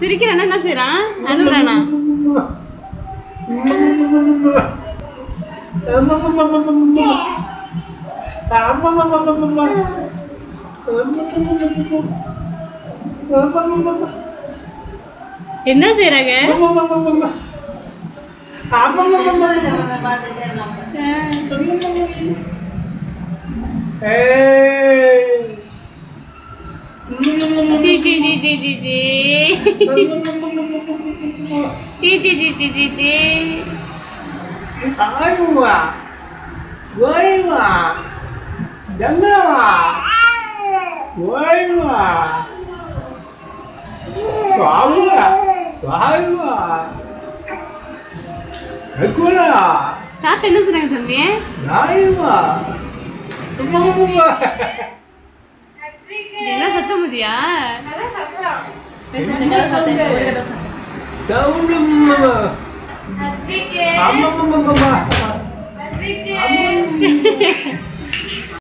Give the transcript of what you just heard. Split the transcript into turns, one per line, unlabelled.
சிரிக்கிறானா என்ன செய்றான் அழுகுறானா என்ன செய்றாங்க சி சி சி சி சி சி சி சி சி சி சி சி
Aduh, Woi, ma. Jangan, ma. Woi, ma. Suami, ma. Suami, ma. Aku lah.
தாத்தா என்ன செய்றாங்க சாமி
Naik, ma. Tunggu, tunggu.
என்ன சத்தம் முதியா
Jauh dulu, ma. Amma, ma, ma, ma.